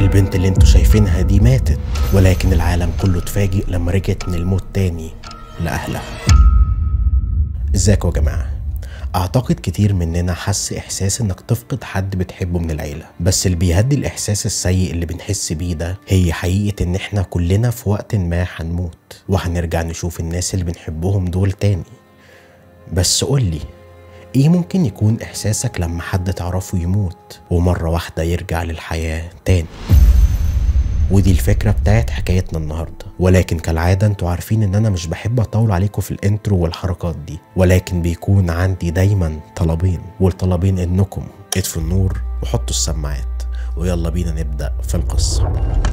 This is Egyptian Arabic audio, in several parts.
البنت اللي انتوا شايفينها دي ماتت ولكن العالم كله اتفاجئ لما رجعت من الموت تاني لأهلها ازيكم يا جماعة اعتقد كتير مننا حس احساس انك تفقد حد بتحبه من العيلة بس اللي بيهدي الاحساس السيء اللي بنحس بيه ده هي حقيقة ان احنا كلنا في وقت ما هنموت وهنرجع نشوف الناس اللي بنحبهم دول تاني بس قولي ايه ممكن يكون احساسك لما حد تعرفه يموت ومرة واحدة يرجع للحياة تاني ودي الفكرة بتاعت حكايتنا النهاردة ولكن كالعادة انتوا عارفين ان انا مش بحب اطول عليكم في الانترو والحركات دي ولكن بيكون عندي دايما طلبين والطلبين انكم اطفوا النور وحطوا السماعات ويلا بينا نبدأ في القصة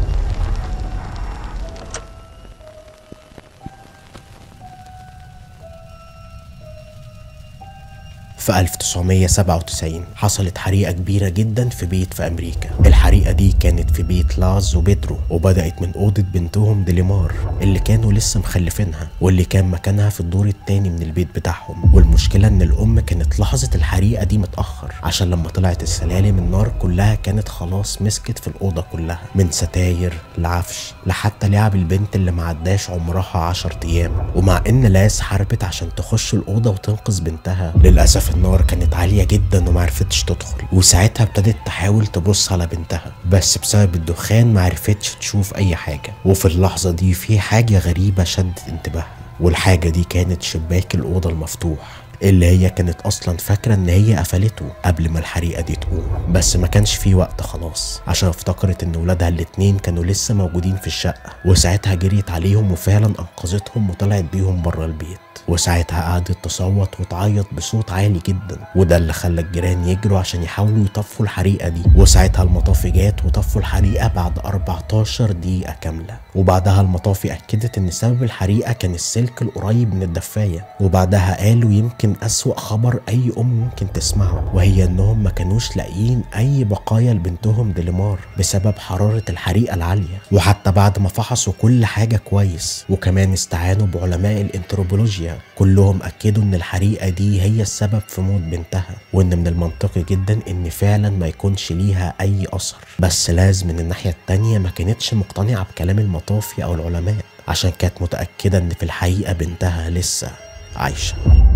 في 1997 حصلت حريقة كبيرة جدا في بيت في أمريكا الحريقة دي كانت في بيت لاز وبيدرو وبدأت من أوضة بنتهم ديليمار اللي كانوا لسه مخلفينها واللي كان مكانها في الدور التاني من البيت بتاعهم والمشكلة إن الأم كانت لاحظت الحريقة دي متأخر عشان لما طلعت السلالم النار كلها كانت خلاص مسكت في الأوضة كلها من ستاير لعفش لحتى لعب البنت اللي معداش عمرها عشر أيام ومع إن لاس حاربت عشان تخش الأوضة وتنقذ بنتها للأسف النار كانت عالية جدا ومعرفتش تدخل وساعتها ابتدت تحاول تبص على بنتها بس بسبب الدخان معرفتش تشوف أي حاجة وفي اللحظة دي في حاجة غريبة شدت انتباهها والحاجة دي كانت شباك الأوضة المفتوح اللي هي كانت اصلا فاكره ان هي قفلته قبل ما الحريقه دي تقوم بس ما كانش في وقت خلاص عشان افتكرت ان ولادها الاتنين كانوا لسه موجودين في الشقه وساعتها جريت عليهم وفعلا انقذتهم وطلعت بيهم بره البيت وساعتها قعدت تصوت وتعيط بصوت عالي جدا وده اللي خلى الجيران يجروا عشان يحاولوا يطفوا الحريقه دي وساعتها المطافي جات وطفوا الحريقه بعد 14 دقيقه كامله وبعدها المطافي اكدت ان سبب الحريقه كان السلك القريب من الدفايه وبعدها قالوا يمكن اسوا خبر اي ام ممكن تسمعه وهي انهم ما كانوش لاقيين اي بقايا لبنتهم ديليمار بسبب حراره الحريقه العاليه وحتى بعد ما فحصوا كل حاجه كويس وكمان استعانوا بعلماء الانتروبولوجيا كلهم اكدوا ان الحريقه دي هي السبب في موت بنتها وان من المنطقي جدا ان فعلا ما يكونش ليها اي اثر بس لازم من الناحيه التانيه ما كانتش مقتنعه بكلام المطافي او العلماء عشان كانت متاكده ان في الحقيقه بنتها لسه عايشه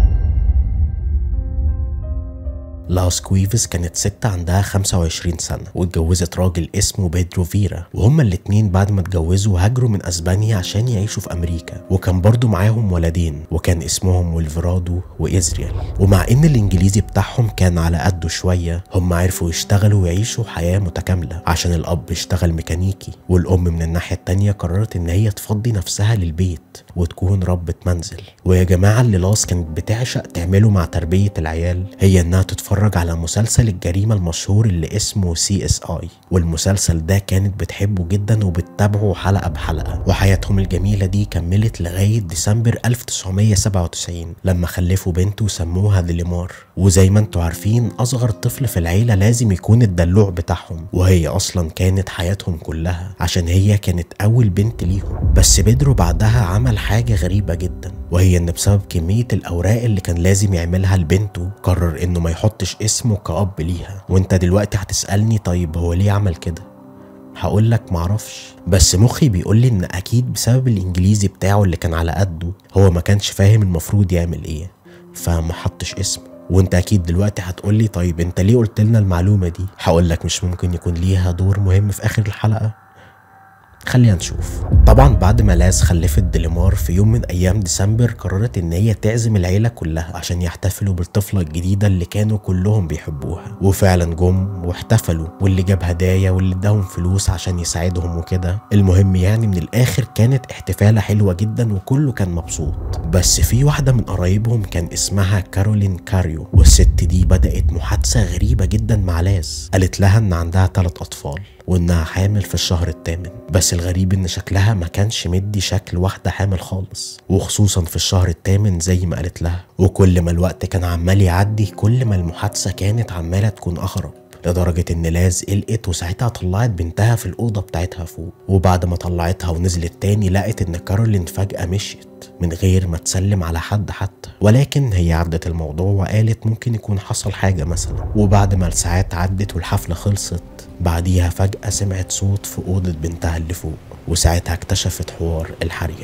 لاس كويفز كانت ست عندها 25 سنة واتجوزت راجل اسمه بيدرو فيرا وهما الاتنين بعد ما اتجوزوا هاجروا من اسبانيا عشان يعيشوا في امريكا وكان برضو معاهم ولدين وكان اسمهم ويلفرادو وازريال ومع ان الانجليزي بتاعهم كان على قده شوية هم عرفوا يشتغلوا ويعيشوا حياة متكاملة عشان الاب اشتغل ميكانيكي والام من الناحية التانية قررت ان هي تفضي نفسها للبيت وتكون ربة منزل ويا جماعة اللي لاس كانت بتعشق تعمله مع تربية العيال هي انها تتفرج تتفرج على مسلسل الجريمة المشهور اللي اسمه سي اس اي والمسلسل ده كانت بتحبه جدا وبتتابعه حلقة بحلقة وحياتهم الجميلة دي كملت لغاية ديسمبر 1997 لما خلفوا بنت وسموها ديليمار وزي ما انتوا عارفين اصغر طفل في العيلة لازم يكون الدلوع بتاعهم وهي اصلا كانت حياتهم كلها عشان هي كانت اول بنت ليهم بس بيدرو بعدها عمل حاجة غريبة جدا وهي ان بسبب كمية الاوراق اللي كان لازم يعملها لبنته قرر انه ما يحطش اسمه كأب ليها وانت دلوقتي هتسألني طيب هو ليه عمل كده هقول لك معرفش بس مخي بيقول لي ان اكيد بسبب الانجليزي بتاعه اللي كان على قده هو ما كانش فاهم المفروض يعمل ايه فما حطش اسمه وانت اكيد دلوقتي هتقول لي طيب انت ليه قلت لنا المعلومه دي هقول لك مش ممكن يكون ليها دور مهم في اخر الحلقه خلينا نشوف طبعا بعد ما لاز خلفت ديليمار في يوم من ايام ديسمبر قررت ان هي تعزم العيله كلها عشان يحتفلوا بالطفله الجديده اللي كانوا كلهم بيحبوها وفعلا جم واحتفلوا واللي جاب هدايا واللي اداهم فلوس عشان يساعدهم وكده المهم يعني من الاخر كانت احتفاله حلوه جدا وكله كان مبسوط بس في واحده من قرايبهم كان اسمها كارولين كاريو والست دي بدات محادثه غريبه جدا مع لاز قالت لها ان عندها ثلاث اطفال وانها حامل في الشهر الثامن بس الغريب ان شكلها ما كانش مدي شكل واحدة حامل خالص وخصوصا في الشهر الثامن زي ما قالت لها وكل ما الوقت كان عمال يعدي كل ما المحادثة كانت عمالة تكون اغرب لدرجة ان لاز قلقت وساعتها طلعت بنتها في الأوضة بتاعتها فوق وبعد ما طلعتها ونزلت تاني لقت ان كارولين فجأة مشيت من غير ما تسلم على حد حتى ولكن هي عدت الموضوع وقالت ممكن يكون حصل حاجة مثلا وبعد ما الساعات عدت والحفلة خلصت بعديها فجأة سمعت صوت في أوضة بنتها اللي فوق وساعتها اكتشفت حوار الحريقة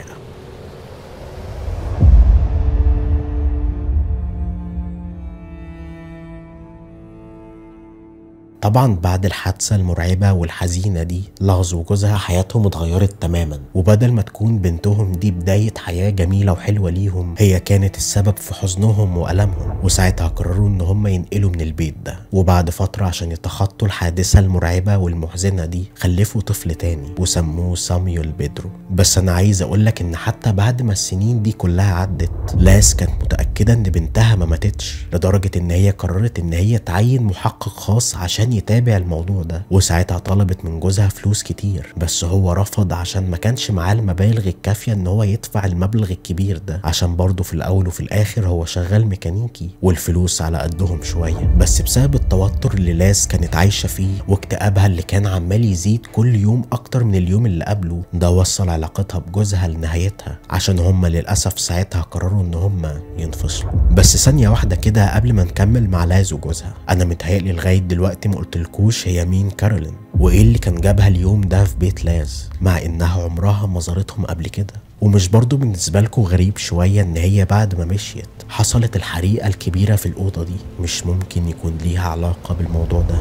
طبعا بعد الحادثة المرعبة والحزينة دي لاز وجوزها حياتهم اتغيرت تماما وبدل ما تكون بنتهم دي بداية حياة جميلة وحلوة ليهم هي كانت السبب في حزنهم وألمهم وساعتها قرروا ان هم ينقلوا من البيت ده وبعد فترة عشان يتخطوا الحادثة المرعبة والمحزنة دي خلفوا طفل تاني وسموه ساميول بيدرو بس انا عايز اقولك ان حتى بعد ما السنين دي كلها عدت لاس كانت متأكدة ان بنتها ما ماتتش لدرجة ان هي قررت ان هي تعين محقق خاص عشان يتابع الموضوع ده وساعتها طلبت من جوزها فلوس كتير بس هو رفض عشان ما كانش معاه المبالغ الكافيه ان هو يدفع المبلغ الكبير ده عشان برضه في الاول وفي الاخر هو شغال ميكانيكي والفلوس على قدهم شويه بس بسبب التوتر اللي لاس كانت عايشه فيه واكتئابها اللي كان عمال يزيد كل يوم اكتر من اليوم اللي قبله ده وصل علاقتها بجوزها لنهايتها عشان هما للاسف ساعتها قرروا ان هما ينفصلوا بس ثانيه واحده كده قبل ما نكمل مع لاز وجوزها انا متهيألي لغايه دلوقتي ما قلتلكوش هي مين كارولين وايه اللي كان جابها اليوم ده في بيت لاز مع انها عمرها ما زارتهم قبل كده ومش برضو بالنسبة لكم غريب شوية ان هي بعد ما مشيت حصلت الحريقة الكبيرة في الأوضة دي مش ممكن يكون ليها علاقة بالموضوع ده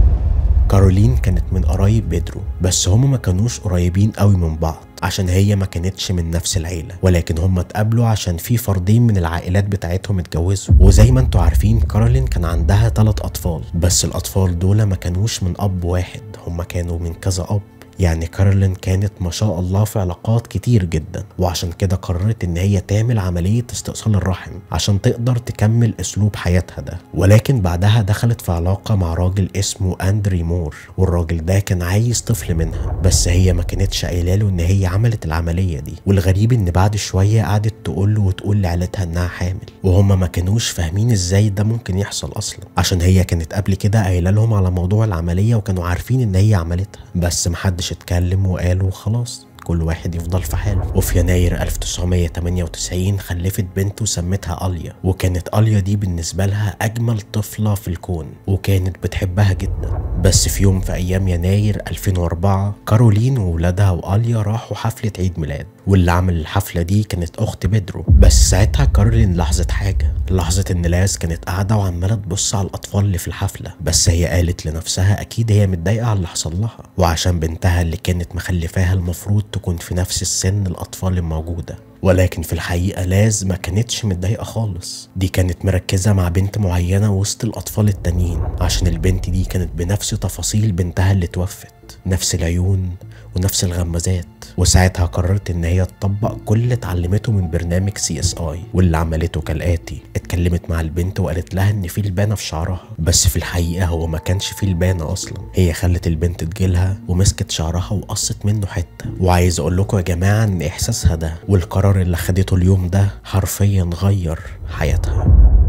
كارولين كانت من قرايب بيدرو بس هم ما كانوش قريبين قوي من بعض عشان هي ما كانتش من نفس العيلة ولكن هم اتقابلوا عشان في فردين من العائلات بتاعتهم اتجوزوا وزي ما انتوا عارفين كارولين كان عندها ثلاث أطفال بس الأطفال دول ما كانوش من أب واحد هم كانوا من كذا أب يعني كارولين كانت ما شاء الله في علاقات كتير جدا وعشان كده قررت ان هي تعمل عملية استئصال الرحم عشان تقدر تكمل اسلوب حياتها ده ولكن بعدها دخلت في علاقة مع راجل اسمه اندري مور والراجل ده كان عايز طفل منها بس هي ما كانتش قايله له ان هي عملت العملية دي والغريب ان بعد شوية قعدت تقول له وتقول لعيلتها انها حامل وهم ما كانوش فاهمين ازاي ده ممكن يحصل اصلا عشان هي كانت قبل كده قايله لهم على موضوع العملية وكانوا عارفين ان هي عملتها بس محدش اتكلم وقالوا خلاص كل واحد يفضل في حاله وفي يناير 1998 خلفت بنت وسمتها أليا وكانت أليا دي بالنسبة لها أجمل طفلة في الكون وكانت بتحبها جدا بس في يوم في أيام يناير 2004 كارولين وولادها وأليا راحوا حفلة عيد ميلاد واللي عمل الحفلة دي كانت أخت بيدرو بس ساعتها كارولين لاحظت حاجة لاحظت إن لاز كانت قاعدة وعمالة تبص على الأطفال اللي في الحفلة بس هي قالت لنفسها أكيد هي متضايقة على اللي حصل لها وعشان بنتها اللي كانت مخلفاها المفروض تكون في نفس السن الأطفال الموجودة ولكن في الحقيقة لاز ما كانتش متضايقة خالص دي كانت مركزة مع بنت معينة وسط الأطفال التانيين عشان البنت دي كانت بنفس تفاصيل بنتها اللي توفت نفس العيون ونفس الغمازات وساعتها قررت ان هي تطبق كل اللي اتعلمته من برنامج سي اس اي واللي عملته كالاتي اتكلمت مع البنت وقالت لها ان في لبانه في شعرها بس في الحقيقه هو ما كانش في لبانه اصلا هي خلت البنت تجيلها ومسكت شعرها وقصت منه حته وعايز اقول لكم يا جماعه ان احساسها ده والقرار اللي خدته اليوم ده حرفيا غير حياتها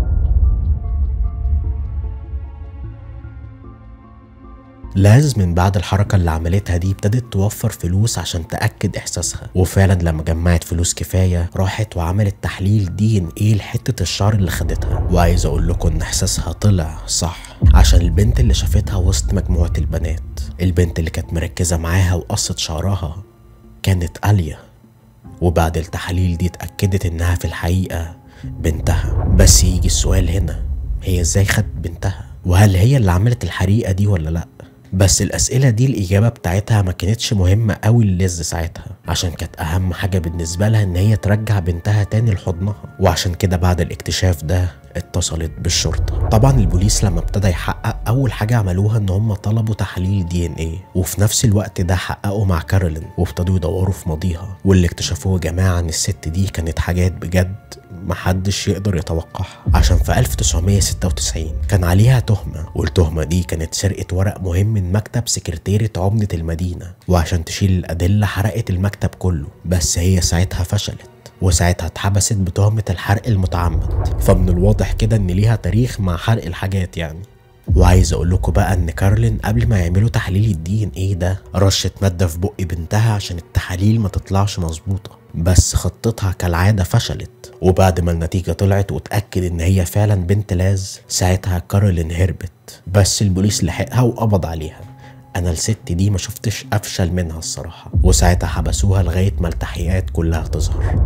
لاز من بعد الحركة اللي عملتها دي ابتدت توفر فلوس عشان تأكد إحساسها وفعلا لما جمعت فلوس كفاية راحت وعملت تحليل دي ان ايه لحتة الشعر اللي خدتها وعايز أقول لكم إن إحساسها طلع صح عشان البنت اللي شافتها وسط مجموعة البنات البنت اللي كانت مركزة معاها وقصت شعرها كانت أليا وبعد التحاليل دي اتأكدت إنها في الحقيقة بنتها بس يجي السؤال هنا هي ازاي خدت بنتها وهل هي اللي عملت الحريقة دي ولا لأ بس الأسئلة دي الإجابة بتاعتها ما كانتش مهمة أوي لليز ساعتها عشان كانت أهم حاجة بالنسبة لها إن هي ترجع بنتها تاني لحضنها وعشان كده بعد الاكتشاف ده اتصلت بالشرطة طبعا البوليس لما ابتدى يحقق أول حاجة عملوها إن هم طلبوا تحاليل دي ان ايه وفي نفس الوقت ده حققوا مع كارولين وابتدوا يدوروا في ماضيها واللي اكتشفوه يا جماعة إن الست دي كانت حاجات بجد محدش يقدر يتوقعها عشان في 1996 كان عليها تهمة والتهمة دي كانت سرقة ورق مهم من مكتب سكرتيرة عمدة المدينة وعشان تشيل الأدلة حرقت المكتب كله بس هي ساعتها فشلت وساعتها اتحبست بتهمة الحرق المتعمد فمن الواضح كده ان ليها تاريخ مع حرق الحاجات يعني وعايز اقول لكم بقى ان كارلين قبل ما يعملوا تحليل الدي ان ايه ده رشت ماده في بق بنتها عشان التحاليل ما تطلعش مظبوطه بس خطتها كالعاده فشلت وبعد ما النتيجه طلعت واتاكد ان هي فعلا بنت لاز ساعتها كارولين هربت بس البوليس لحقها وقبض عليها انا الست دي ما شفتش افشل منها الصراحه وساعتها حبسوها لغايه ما التحقيقات كلها تظهر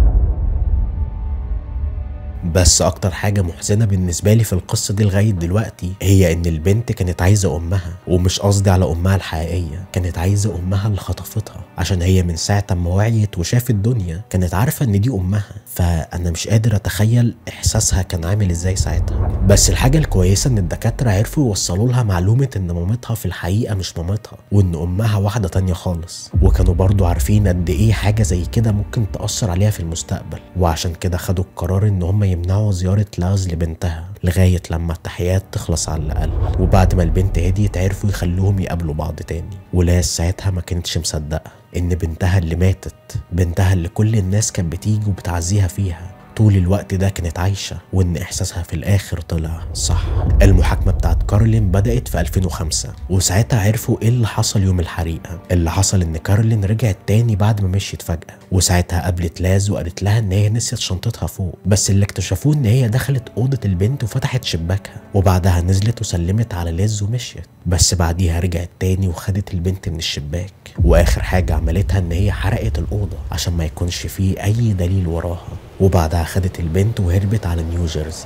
بس اكتر حاجة محزنة بالنسبة لي في القصة دي لغاية دلوقتي هي ان البنت كانت عايزة امها ومش قصدي على امها الحقيقية كانت عايزة امها اللي خطفتها عشان هي من ساعة ما وعيت وشافت الدنيا كانت عارفة ان دي امها فانا مش قادر اتخيل احساسها كان عامل ازاي ساعتها بس الحاجة الكويسة ان الدكاترة عرفوا يوصلوا لها معلومة ان مامتها في الحقيقة مش مامتها وان امها واحدة تانية خالص وكانوا برضو عارفين قد ايه حاجة زي كده ممكن تأثر عليها في المستقبل وعشان كده خدوا القرار ان هم يمنعوا زيارة لاز لبنتها لغاية لما التحيات تخلص على الأقل وبعد ما البنت هديت عرفوا يخلوهم يقابلوا بعض تاني ولاز ساعتها ما كانتش مصدقة إن بنتها اللي ماتت بنتها اللي كل الناس كانت بتيجي وبتعزيها فيها طول الوقت ده كانت عايشة وإن إحساسها في الآخر طلع صح المحاكمة بتاعت كارلين بدأت في 2005 وساعتها عرفوا إيه اللي حصل يوم الحريقة اللي حصل إن كارلين رجعت تاني بعد ما مشيت فجأة وساعتها قابلت لاز وقالت لها إن هي نسيت شنطتها فوق بس اللي اكتشفوه إن هي دخلت أوضة البنت وفتحت شباكها وبعدها نزلت وسلمت على لاز ومشيت بس بعديها رجعت تاني وخدت البنت من الشباك واخر حاجه عملتها ان هي حرقت الاوضه عشان ما يكونش فيه اي دليل وراها وبعدها خدت البنت وهربت على نيو جيرسي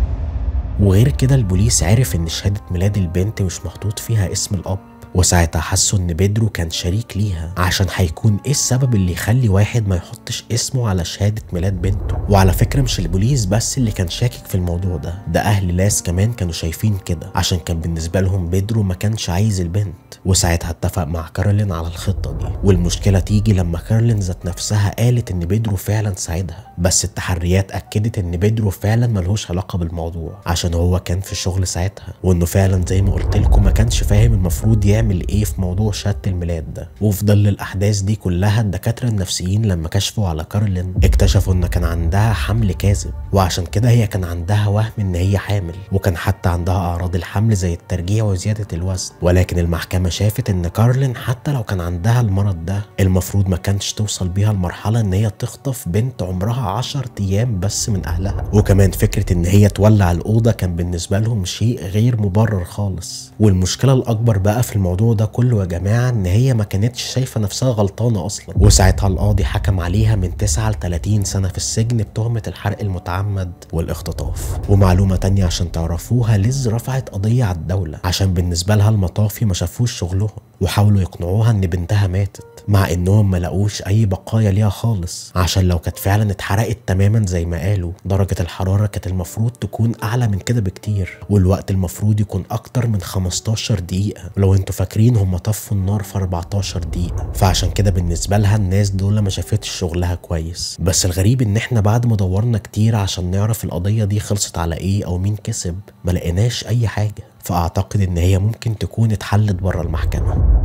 وغير كده البوليس عرف ان شهاده ميلاد البنت مش محطوط فيها اسم الاب وساعتها حسوا ان بيدرو كان شريك ليها عشان هيكون ايه السبب اللي يخلي واحد ما يحطش اسمه على شهادة ميلاد بنته وعلى فكرة مش البوليس بس اللي كان شاكك في الموضوع ده ده اهل لاس كمان كانوا شايفين كده عشان كان بالنسبة لهم بيدرو ما كانش عايز البنت وساعتها اتفق مع كارولين على الخطة دي والمشكلة تيجي لما كارولين ذات نفسها قالت ان بيدرو فعلا ساعدها بس التحريات اكدت ان بيدرو فعلا ملهوش علاقة بالموضوع عشان هو كان في الشغل ساعتها وانه فعلا زي ما قلت لكم ما كانش فاهم المفروض يعمل يعمل ايه في موضوع شهاده الميلاد ده وفي ظل الاحداث دي كلها الدكاتره النفسيين لما كشفوا على كارلين اكتشفوا ان كان عندها حمل كاذب وعشان كده هي كان عندها وهم ان هي حامل وكان حتى عندها اعراض الحمل زي الترجيع وزياده الوزن ولكن المحكمه شافت ان كارلين حتى لو كان عندها المرض ده المفروض ما كانش توصل بيها المرحله ان هي تخطف بنت عمرها 10 ايام بس من اهلها وكمان فكره ان هي تولع الاوضه كان بالنسبه لهم شيء غير مبرر خالص والمشكله الاكبر بقى في الموضوع ده كله يا جماعه ان هي ما كانتش شايفه نفسها غلطانه اصلا وساعتها القاضي حكم عليها من 9 ل 30 سنه في السجن بتهمه الحرق المتعمد والاختطاف ومعلومه تانية عشان تعرفوها ليز رفعت قضيه على الدوله عشان بالنسبه لها المطافي ما شافوش شغلهم وحاولوا يقنعوها ان بنتها ماتت مع انهم ما لقوش اي بقايا ليها خالص عشان لو كانت فعلا اتحرقت تماما زي ما قالوا درجه الحراره كانت المفروض تكون اعلى من كده بكتير والوقت المفروض يكون اكتر من 15 دقيقه لو انتوا فاكرين هم طفوا النار في 14 دقيقه فعشان كده بالنسبه لها الناس دول ما شافتش شغلها كويس بس الغريب ان احنا بعد ما دورنا كتير عشان نعرف القضيه دي خلصت على ايه او مين كسب ما لقيناش اي حاجه فاعتقد ان هي ممكن تكون اتحلت بره المحكمه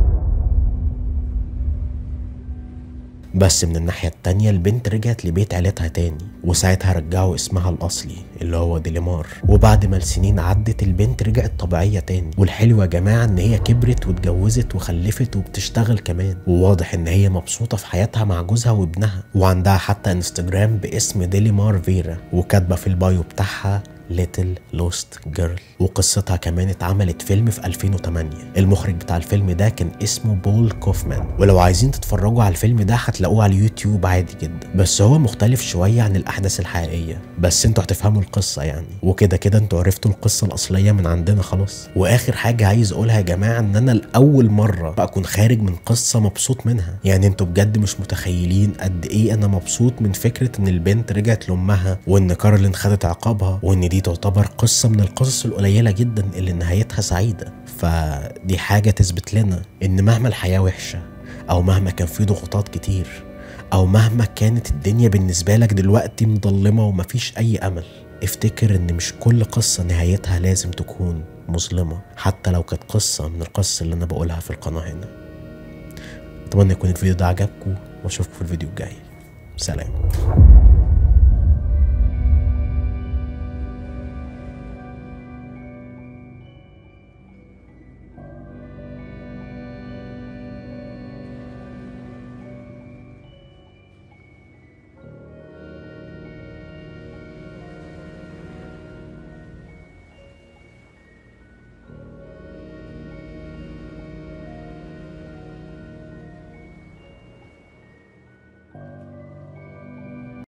بس من الناحية التانية البنت رجعت لبيت عيلتها تاني وساعتها رجعوا اسمها الأصلي اللي هو ديليمار وبعد ما السنين عدت البنت رجعت طبيعية تاني والحلو يا جماعة إن هي كبرت واتجوزت وخلفت وبتشتغل كمان وواضح إن هي مبسوطة في حياتها مع جوزها وابنها وعندها حتى انستجرام باسم ديليمار فيرا وكاتبة في البايو بتاعها ليتل لوست جيرل وقصتها كمان اتعملت فيلم في 2008 المخرج بتاع الفيلم ده كان اسمه بول كوفمان ولو عايزين تتفرجوا على الفيلم ده هتلاقوه على اليوتيوب عادي جدا بس هو مختلف شوية عن الأحداث الحقيقية بس انتوا هتفهموا القصة يعني وكده كده انتوا عرفتوا القصة الأصلية من عندنا خلاص وآخر حاجة عايز أقولها يا جماعة إن أنا لأول مرة بكون خارج من قصة مبسوط منها يعني انتوا بجد مش متخيلين قد إيه أنا مبسوط من فكرة إن البنت رجعت لأمها وإن كارولين خدت عقابها وإن دي تعتبر قصة من القصص القليلة جدا اللي نهايتها سعيدة فدي حاجة تثبت لنا إن مهما الحياة وحشة أو مهما كان في ضغوطات كتير أو مهما كانت الدنيا بالنسبة لك دلوقتي مظلمة ومفيش أي أمل افتكر إن مش كل قصة نهايتها لازم تكون مظلمة حتى لو كانت قصة من القصص اللي أنا بقولها في القناة هنا أتمنى يكون الفيديو ده عجبكم وأشوفكم في الفيديو الجاي سلام